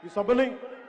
ఈ సభని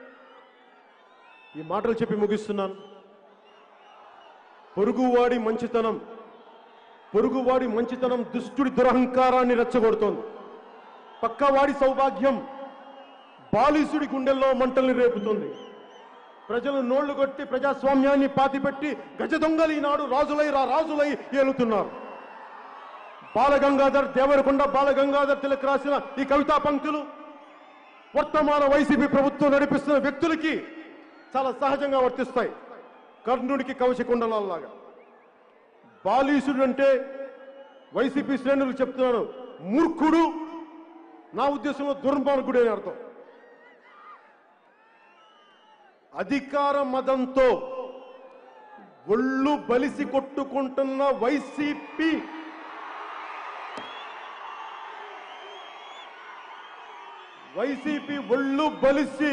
ఈ మాటలు చెప్పి ముగిస్తున్నాను పొరుగువాడి మంచితనం పొరుగువాడి మంచితనం దుష్టుడి దురహంకారాన్ని రెచ్చగొడుతోంది పక్కవాడి సౌభాగ్యం బాలిసుడి గుండెల్లో మంటల్ని రేపుతుంది ప్రజలు నోళ్లు కొట్టి ప్రజాస్వామ్యాన్ని పాతిపెట్టి గజ దొంగలు ఈనాడు రాజులై రా రాజులై ఏలుతున్నారు బాలగంగాధర్ దేవరకొండ బాలగంగాధర్ తిలక్ రాసిన ఈ కవితా పంక్తులు వర్తమాన వైసీపీ ప్రభుత్వం నడిపిస్తున్న వ్యక్తులకి చాలా సహజంగా వర్తిస్తాయి కర్ణుడికి కవచకుండలాగా బాలీసుడు అంటే వైసీపీ శ్రేణులు చెప్తున్నాను మూర్ఖుడు నా ఉద్దేశంలో దుర్మార్గుడు అని అర్థం అధికార మదంతో ఒళ్ళు బలిసి కొట్టుకుంటున్న వైసీపీ వైసీపీ ఒళ్ళు బలిసి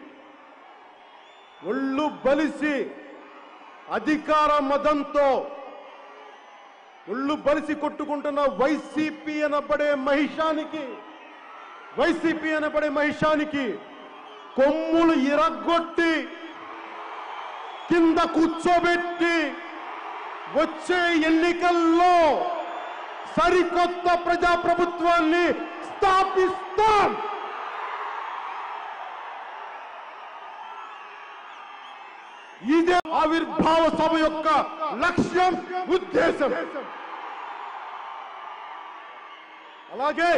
ఒళ్ళు బలిసి అధికార మదంతో ఒళ్ళు బలిసి కొట్టుకుంటున్న వైసీపీ అనబడే మహిషానికి వైసీపీ అనబడే మహిషానికి కొమ్ములు ఇరగొట్టి కింద కూర్చోబెట్టి వచ్చే ఎన్నికల్లో సరికొత్త ప్రజాప్రభుత్వాన్ని స్థాపిస్తాం ఇదే ఆవిర్భావ సభ యొక్క లక్ష్యం ఉద్దేశం అలాగే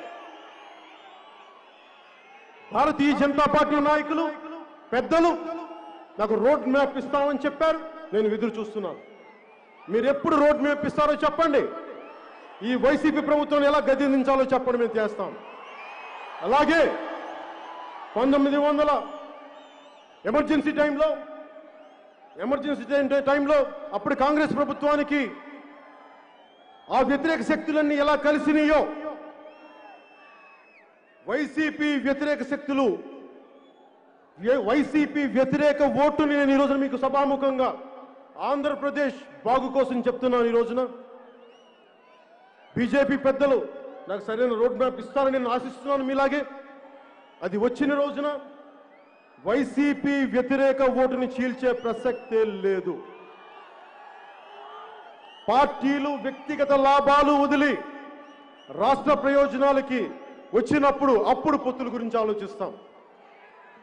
భారతీయ జనతా పార్టీ నాయకులు పెద్దలు నాకు రోడ్ మ్యాప్ ఇస్తామని చెప్పారు నేను ఎదురు చూస్తున్నాను మీరు ఎప్పుడు రోడ్ మ్యాప్ ఇస్తారో చెప్పండి ఈ వైసీపీ ప్రభుత్వం ఎలా గదించాలో చెప్పండి మేము చేస్తాం అలాగే పంతొమ్మిది వందల ఎమర్జెన్సీ టైంలో ఎమర్జెన్సీ టైం- టైంలో అప్పుడు కాంగ్రెస్ ప్రభుత్వానికి ఆ వ్యతిరేక శక్తులన్నీ ఎలా కలిసినాయో వైసీపీ వ్యతిరేక శక్తులు వ్య- వైసీపీ వ్యతిరేక ఓటుని నేను ఈ రోజున మీకు సభాముఖంగా ఆంధ్రప్రదేశ్ బాగు కోసం చెప్తున్నాను ఈ రోజున బీజేపీ పెద్దలు నాకు సరైన రోడ్ మ్యాప్ ఇస్తారని నేను ఆశిస్తున్నాను మీలాగే అది వచ్చిన రోజున వైసీపీ వ్యతిరేక ఓటుని చీల్చే ప్రసక్తే లేదు పార్టీలు వ్యక్తిగత లాభాలు వదిలి రాష్ట్ర ప్రయోజనాలకి వచ్చినప్పుడు అప్పుడు పొత్తుల గురించి ఆలోచిస్తాం